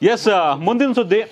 S ಮುಂದಿನ ಸುದ್ದಿ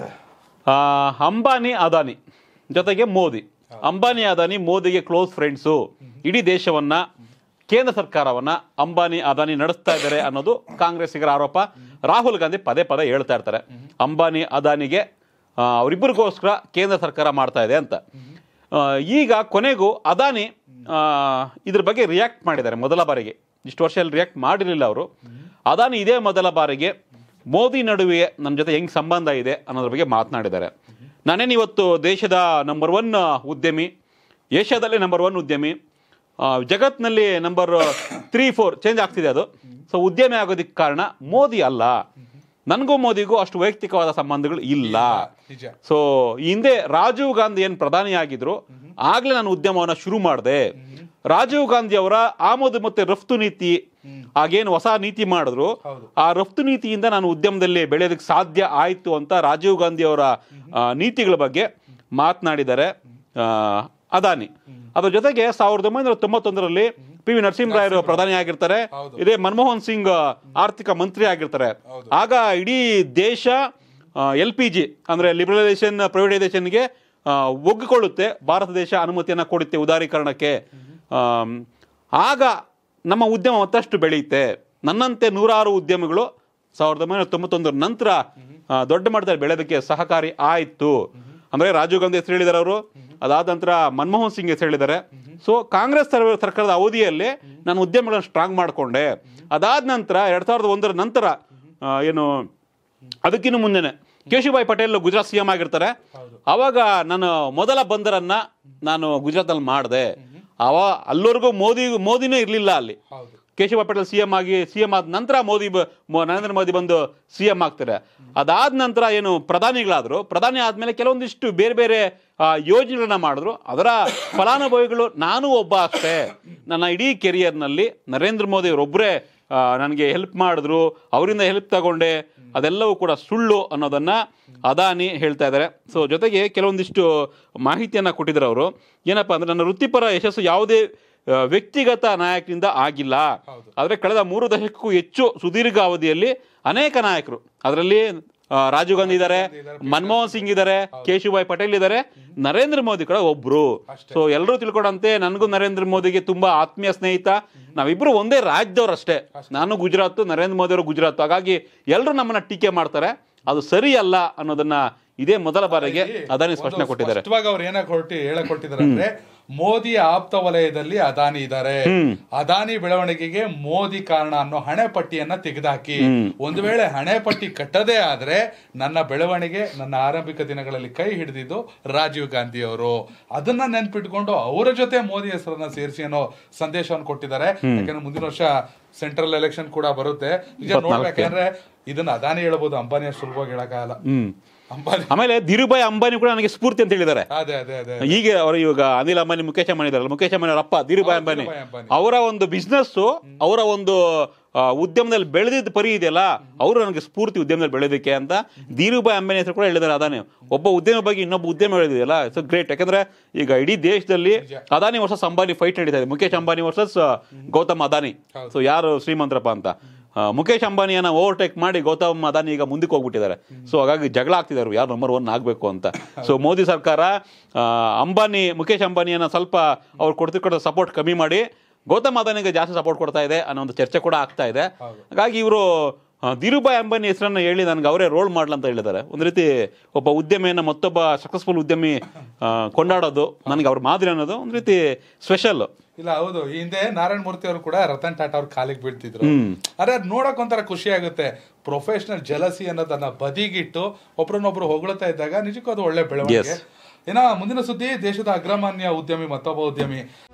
ಆ, ಅಂಬಾನಿ ಅದಾನಿ ಜೊತೆಗೆ ಮೋದಿ ಅಂಬಾನಿ ಅದಾನಿ ಮೋದಿಗೆ ಕ್ಲೋಸ್ ಫ್ರೆಂಡ್ಸು ಇಡೀ ದೇಶವನ್ನ ಕೇಂದ್ರ ಸರ್ಕಾರವನ್ನ ಅಂಬಾನಿ ಅದಾನಿ ನಡೆಸ್ತಾ ಇದ್ದಾರೆ ಅನ್ನೋದು ಕಾಂಗ್ರೆಸ್ಸಿಗರ ಆರೋಪ ರಾಹುಲ್ ಗಾಂಧಿ ಪದೇ ಪದೇ ಹೇಳ್ತಾ ಇರ್ತಾರೆ ಅಂಬಾನಿ ಅದಾನಿಗೆ ಆ, ಅವರಿಬ್ಬರಿಗೋಸ್ಕರ ಕೇಂದ್ರ ಸರ್ಕಾರ ಮಾಡ್ತಾ ಇದೆ ಅಂತ ಆ, ಈಗ ಕೊನೆಗೂ ಅದಾನಿ ಆ, ಇದ್ರ ಬಗ್ಗೆ ರಿಯಾಕ್ಟ್ ಮಾಡಿದ್ದಾರೆ ಮೊದಲ ಬಾರಿಗೆ ಇಷ್ಟು ವರ್ಷ ರಿಯಾಕ್ಟ್ ಮಾಡಿರಲಿಲ್ಲ ಅವರು ಅದಾನಿ ಇದೇ ಮೊದಲ ಬಾರಿಗೆ ಮೋದಿ ನಡುವೆ ನನ್ನ ಜೊತೆ ಹೆಂಗ್ ಸಂಬಂಧ ಇದೆ ಅನ್ನೋದ್ರ ಬಗ್ಗೆ ಮಾತನಾಡಿದ್ದಾರೆ ನಾನೇನು ಇವತ್ತು ದೇಶದ ನಂಬರ್ ಒನ್ ಉದ್ಯಮಿ ಏಷ್ಯಾದಲ್ಲೇ ನಂಬರ್ ಒನ್ ಉದ್ಯಮಿ ಆ, ಜಗತ್ನಲ್ಲಿ ನಂಬರ್ ತ್ರೀ ಫೋರ್ ಚೇಂಜ್ ಆಗ್ತಿದೆ ಅದು ಸೊ ಉದ್ಯಮಿ ಆಗೋದಕ್ಕೆ ಕಾರಣ ಮೋದಿ ಅಲ್ಲ ನನಗೂ ಮೋದಿಗೂ ಅಷ್ಟು ವೈಯಕ್ತಿಕವಾದ ಸಂಬಂಧಗಳು ಇಲ್ಲ ನಿಜ ಸೊ ಈ ಹಿಂದೆ ರಾಜೀವ್ ಗಾಂಧಿ ಏನ್ ಪ್ರಧಾನಿ ಆಗಿದ್ರು ಆಗ್ಲೇ ನಾನು ಉದ್ಯಮವನ್ನ ಶುರು ಮಾಡಿದೆ ರಾಜೀವ್ ಗಾಂಧಿ ಅವರ ಆಮದು ಮತ್ತೆ ರಫ್ತು ನೀತಿ ಆಗೇನು ಹೊಸ ನೀತಿ ಮಾಡಿದ್ರು ಹೌದು. ಆ ರಫ್ತು ನೀತಿಯಿಂದ ನಾನು ಉದ್ಯಮದಲ್ಲಿ ಬೆಳೆಯೋದಕ್ಕೆ ಸಾಧ್ಯ ಆಯ್ತು ಅಂತ ರಾಜೀವ್ ಗಾಂಧಿ ಅವರ ಆ, ನೀತಿಗಳ ಬಗ್ಗೆ ಮಾತನಾಡಿದ್ದಾರೆ ಆ, ಅದಾನಿ ಅದ್ರ ಜೊತೆಗೆ ಸಾವಿರದ ಒಂಬೈನೂರ ತೊಂಬತ್ತೊಂದರಲ್ಲಿ ಪಿ ವಿ ನರಸಿಂಹರಾಯರು ಪ್ರಧಾನಿ ಆಗಿರ್ತಾರೆ ಹೌದು. ಇದೇ ಮನಮೋಹನ್ ಸಿಂಗ್ ಆರ್ಥಿಕ ಮಂತ್ರಿ ಆಗಿರ್ತಾರೆ ಹೌದು. ಆಗ ಇಡೀ ದೇಶ ಎಲ್ ಪಿ ಜಿ ಅಂದ್ರೆ ಲಿಬರಲೈಸೇಷನ್ ಪ್ರೈವೇಟೈಸೇಷನ್ಗೆ ಒಗ್ಗಿಕೊಳ್ಳುತ್ತೆ ಭಾರತ ದೇಶ ಅನುಮತಿಯನ್ನ ಕೊಡುತ್ತೆ ಉದಾರೀಕರಣಕ್ಕೆ ಆಮ್, ಆಗ ನಮ್ಮ ಉದ್ಯಮ ಮತ್ತಷ್ಟು ಬೆಳೆಯುತ್ತೆ ನನ್ನಂತೆ ನೂರಾರು ಉದ್ಯಮಿಗಳು ಸಾವಿರದ ಒಂಬೈನೂರ ತೊಂಬತ್ತೊಂದರ ನಂತರ ಆ, ದೊಡ್ಡ ಮಟ್ಟದಲ್ಲಿ ಬೆಳೆಯೋದಕ್ಕೆ ಸಹಕಾರಿ ಆಯ್ತು ಅಂದ್ರೆ ರಾಜೀವ್ ಗಾಂಧಿ ಹೆಸರು ಹೇಳಿದ್ದಾರೆ ಅವರು ಅದಾದ ನಂತರ ಮನಮೋಹನ್ ಸಿಂಗ್ ಹೆಸರು ಹೇಳಿದ್ದಾರೆ ಸೊ ಕಾಂಗ್ರೆಸ್ ಸರ್- ಸರ್ಕಾರದ ಅವಧಿಯಲ್ಲಿ ನಾನು ಉದ್ಯಮಗಳನ್ನು ಸ್ಟ್ರಾಂಗ್ ಮಾಡಿಕೊಂಡೆ ಅದಾದ ನಂತರ ಎರಡ್ ಸಾವಿರದ ಒಂದರ ನಂತರ ಆ, ಏನು ಅದಕ್ಕಿಂತ ಮುಂದೆನೆ ಕೇಶುಭಾಯ್ ಪಟೇಲ್ ಗುಜರಾತ್ ಸಿ ಎಂ ಆಗಿರ್ತಾರೆ ಅವಾಗ ನಾನು ಮೊದಲ ಬಂದರನ್ನ ನಾನು ಗುಜರಾತಲ್ಲಿ ಮಾಡಿದೆ ಅವ ಅಲ್ಲಿವರೆಗೂ ಮೋದಿ ಮೋದಿನೇ ಇರಲಿಲ್ಲ ಅಲ್ಲಿ ಹೌದು ಕೇಶವ ಪಟೇಲ್ ಸಿ ಎಂ ಆಗಿ ಸಿ ಎಂ ಆದ ನಂತರ ಮೋದಿ ಬ- ಮೊ- ನರೇಂದ್ರ ಮೋದಿ ಬಂದು ಸಿ ಎಂ ಆಗ್ತಾರೆ ಅದಾದ ನಂತರ ಏನು ಪ್ರಧಾನಿಗಳಾದ್ರು ಪ್ರಧಾನಿ ಆದ್ಮೇಲೆ ಕೆಲವೊಂದಿಷ್ಟು ಬೇರೆ ಬೇರೆ ಆ, ಯೋಜನೆಗಳನ್ನ ಮಾಡಿದ್ರು ಅದರ ಫಲಾನುಭವಿಗಳು ನಾನು ಒಬ್ಬ ಅಷ್ಟೇ ನನ್ನ ಇಡೀ ಕೆರಿಯರ್ನಲ್ಲಿ ನರೇಂದ್ರ ಮೋದಿ ಅವರೊಬ್ಬರೇ ನನಗೆ ಹೆಲ್ಪ್ ಮಾಡಿದ್ರು ಅವರಿಂದ ಹೆಲ್ಪ್ ತಗೊಂಡೆ ಅದೆಲ್ಲವೂ ಕೂಡ ಸುಳ್ಳು ಅನ್ನೋದನ್ನ ಅದಾನಿ ಹೇಳ್ತಾ ಇದ್ದಾರೆ ಸೊ ಜೊತೆಗೆ ಕೆಲವೊಂದಿಷ್ಟು ಮಾಹಿತಿಯನ್ನ ಕೊಟ್ಟಿದ್ದಾರೆ ಅವರು ಏನಪ್ಪಾ ಅಂದ್ರೆ ನನ್ನ ವೃತ್ತಿಪರ ಯಶಸ್ಸು ಯಾವುದೇ ಆ, ವ್ಯಕ್ತಿಗತ ನಾಯಕರಿಂದ ಆಗಿಲ್ಲ ಆದರೆ ಕಳೆದ ಮೂರು ದಶಕಕ್ಕೂ ಹೆಚ್ಚು ಸುದೀರ್ಘ ಅವಧಿಯಲ್ಲಿ ಅನೇಕ ನಾಯಕರು ಅದರಲ್ಲಿ ಆ, ರಾಜೀವ್ ಗಾಂಧಿ ಇದ್ದಾರೆ ಮನಮೋಹನ್ ಸಿಂಗ್ ಇದ್ದಾರೆ ಕೇಶುಭಾಯ್ ಪಟೇಲ್ ಇದ್ದಾರೆ ನರೇಂದ್ರ ಮೋದಿ ಕೂಡ ಒಬ್ರು ಸೊ ಎಲ್ಲರೂ ತಿಳ್ಕೊಂಡಂತೆ ನನಗೂ ನರೇಂದ್ರ ಮೋದಿಗೆ ತುಂಬಾ ಆತ್ಮೀಯ ಸ್ನೇಹಿತ ನಾವಿಬ್ರು ಒಂದೇ ರಾಜ್ಯದವ್ರು ಅಷ್ಟೇ ನಾನು ಗುಜರಾತ್ ನರೇಂದ್ರ ಮೋದಿ ಅವರು ಗುಜರಾತ್ ಹಾಗಾಗಿ ಎಲ್ಲರೂ ನಮ್ಮನ್ನ ಟೀಕೆ ಮಾಡ್ತಾರೆ ಅದು ಸರಿ ಅಲ್ಲ ಅನ್ನೋದನ್ನ ಇದೇ ಮೊದಲ ಬಾರಿಗೆ ಅದಾನಿ ಸ್ಪಷ್ಟನೆ ಒಂದು ಕೊಟ್ಟಿದ್ದಾರೆ ಸ್ಪಷ್ಟವಾಗಿ ಅವ್ರು ಏನಕ್ಕೆ ಹೊರಟಿ ಹೇಳಕ್ ಕೊಟ್ಟಿದ್ದಾರೆ ಅಂದ್ರೆ ಮೋದಿ ಆಪ್ತ ವಲಯದಲ್ಲಿ ಅದಾನಿ ಇದ್ದಾರೆ ಅದಾನಿ ಬೆಳವಣಿಗೆಗೆ ಮೋದಿ ಕಾರಣ ಅನ್ನೋ ಹಣೆ ಪಟ್ಟಿಯನ್ನ ತೆಗೆದುಹಾಕಿ ಒಂದು ವೇಳೆ ಹಣೆ ಪಟ್ಟಿ ಕಟ್ಟದೇ ಆದ್ರೆ ನನ್ನ ಬೆಳವಣಿಗೆ ನನ್ನ ಆರಂಭಿಕ ದಿನಗಳಲ್ಲಿ ಕೈ ಹಿಡಿದಿದ್ದು ರಾಜೀವ್ ಗಾಂಧಿ ಅವರು ಅದನ್ನ ನೆನ್ಪಿಟ್ಕೊಂಡು ಅವರ ಜೊತೆ ಮೋದಿ ಹೆಸರನ್ನ ಸೇರಿಸಿ ಅನ್ನೋ ಸಂದೇಶವನ್ನು ಕೊಟ್ಟಿದ್ದಾರೆ ಯಾಕಂದ್ರೆ ಮುಂದಿನ ವರ್ಷ ಸೆಂಟ್ರಲ್ ಎಲೆಕ್ಷನ್ ಕೂಡ ಬರುತ್ತೆ ನಿಜ ನೋಡ್ಬೇಕಂದ್ರೆ ಇದನ್ನ ಅದಾನಿ ಹೇಳ್ಬೋದು ಅಂಬಾನಿ ಅಷ್ಟು ಸುಲಭವಾಗಿ ಹೇಳಕ್ಕಾಗಲ್ಲ ಹ್ಮ್ ಅಂಬಾನಿ ಆಮೇಲೆ ಧೀರುಭಾಯ್ ಅಂಬಾನಿ ಕೂಡ ನನಗೆ ಸ್ಫೂರ್ತಿ ಅಂತ ಹೇಳಿದ್ದಾರೆ ಅದೇ ಅದೇ ಅದೇ ಈಗ ಅವರು ಇವಾಗ ಅನಿಲ್ ಅಂಬಾನಿ ಮುಖೇಶ್ ಅಂಬಾನಿ ಇದಾರಲ್ಲ ಮುಖೇಶ್ ಅಂಬಾನಿ ಅವರ ಅಪ್ಪ ಧೀರುಭಾಯ್ ಅಂಬಾನಿ ಧೀರುಭಾಯ್ ಅಂಬಾನಿ. ಅವರ ಒಂದು ಬಿಸ್ನೆಸ್ ಅವರ ಒಂದು ಆ, ಉದ್ಯಮದಲ್ಲಿ ಬೆಳೆದಿದ್ದ ಪರಿ ಇದೆಯಲ್ಲ ಅವರು ನನಗೆ ಸ್ಫೂರ್ತಿ ಉದ್ಯಮದಲ್ಲಿ ಬೆಳೆಯೋದಕ್ಕೆ ಅಂತ ಧೀರುಭಾಯ್ ಅಂಬಾನಿ ಹೆಸರು ಕೂಡ ಹೇಳಿದ್ದಾರೆ ಅದಾನಿ ಒಬ್ಬ ಉದ್ಯಮ ಬಗ್ಗೆ ಇನ್ನೊಬ್ಬ ಉದ್ಯಮ ಬೆಳೆದಿದೆಯಲ್ಲ ಇಟ್ಸ್ ಗ್ರೇಟ್ ಯಾಕಂದ್ರೆ ಈಗ ಇಡೀ ದೇಶದಲ್ಲಿ ಅದಾನಿ ವರ್ಸಸ್ ಅಂಬಾನಿ ಫೈಟ್ ನಡೀತಾ ಇದೆ ಮುಖೇಶ್ ಅಂಬಾನಿ ವರ್ಸಸ್ ಗೌತಮ್ ಅದಾನಿ ಸೊ ಯಾರು ಶ್ರೀಮಂತರಪ್ಪ ಅಂತ ಆ, ಮುಖೇಶ್ ಅಂಬಾನಿಯನ್ನ ಓವರ್ಟೇಕ್ ಮಾಡಿ ಗೌತಮ್ ಅದಾನಿ ಈಗ ಮುಂದಕ್ಕೆ ಹೋಗ್ಬಿಟ್ಟಿದ್ದಾರೆ ಸೊ ಹಾಗಾಗಿ ಜಗಳ ಆಗ್ತಿದ್ದಾರೆ ಯಾರು ನಂಬರ್ ಒನ್ ಆಗಬೇಕು ಅಂತ ಸೊ ಮೋದಿ ಸರ್ಕಾರ ಆ, ಅಂಬಾನಿ ಮುಖೇಶ್ ಅಂಬಾನಿಯನ್ನ ಸ್ವಲ್ಪ ಅವ್ರು ಕೊಡ್ತಿರ್ಕೊಡೋ ಸಪೋರ್ಟ್ ಕಮ್ಮಿ ಮಾಡಿ ಗೌತಮ್ ಅದಾನಿಗೆ ಜಾಸ್ತಿ ಸಪೋರ್ಟ್ ಕೊಡ್ತಾ ಇದೆ ಅನ್ನೋ ಒಂದು ಚರ್ಚೆ ಕೂಡ ಆಗ್ತಾ ಇದೆ ಹಾಗಾಗಿ ಇವರು ಧೀರುಭಾಯ್ ಅಂಬಾನಿ ಹೆಸರನ್ನ ಹೇಳಿ ನನಗೆ ಅವರೇ ರೋಲ್ ಮಾಡ್ಲ ಅಂತ ಹೇಳಿದ್ದಾರೆ ಒಂದು ರೀತಿ ಒಬ್ಬ ಉದ್ಯಮಿಯನ್ನ ಮತ್ತೊಬ್ಬ ಸಕ್ಸಸ್ಫುಲ್ ಉದ್ಯಮಿ ಆ, ಕೊಂಡಾಡೋದು ನನಗೆ ಅವ್ರ ಮಾದರಿ ಅನ್ನೋದು ಒಂದು ರೀತಿ ಸ್ಪೆಷಲ್ ಇಲ್ಲ ಹೌದು ಈ ಹಿಂದೆ ನಾರಾಯಣ ಮೂರ್ತಿ ಅವರು ಕೂಡ ರತನ್ ಟಾಟಾ ಅವ್ರ ಕಾಲಿಗೆ ಬೀಳ್ತಿದ್ರು ಅರೆ ಅದ್ ನೋಡಕ್ ಒಂಥರ ಖುಷಿ ಆಗುತ್ತೆ ಪ್ರೊಫೆಷನಲ್ ಜಲಸಿ ಅನ್ನೋದನ್ನ ಬದಿಗಿಟ್ಟು ಒಬ್ರನ್ನೊಬ್ರು ಹೊಗಳ್ತಾ ಇದ್ದಾಗ ನಿಜಕ್ಕೂ ಅದು ಒಳ್ಳೆ ಬೆಳವಣಿಗೆ ಇನ್ನ ಮುಂದಿನ ಸುದ್ದಿ ದೇಶದ ಅಗ್ರಮಾನ್ಯ ಉದ್ಯಮಿ ಮತ್ತೊಬ್ಬ ಉದ್ಯಮಿ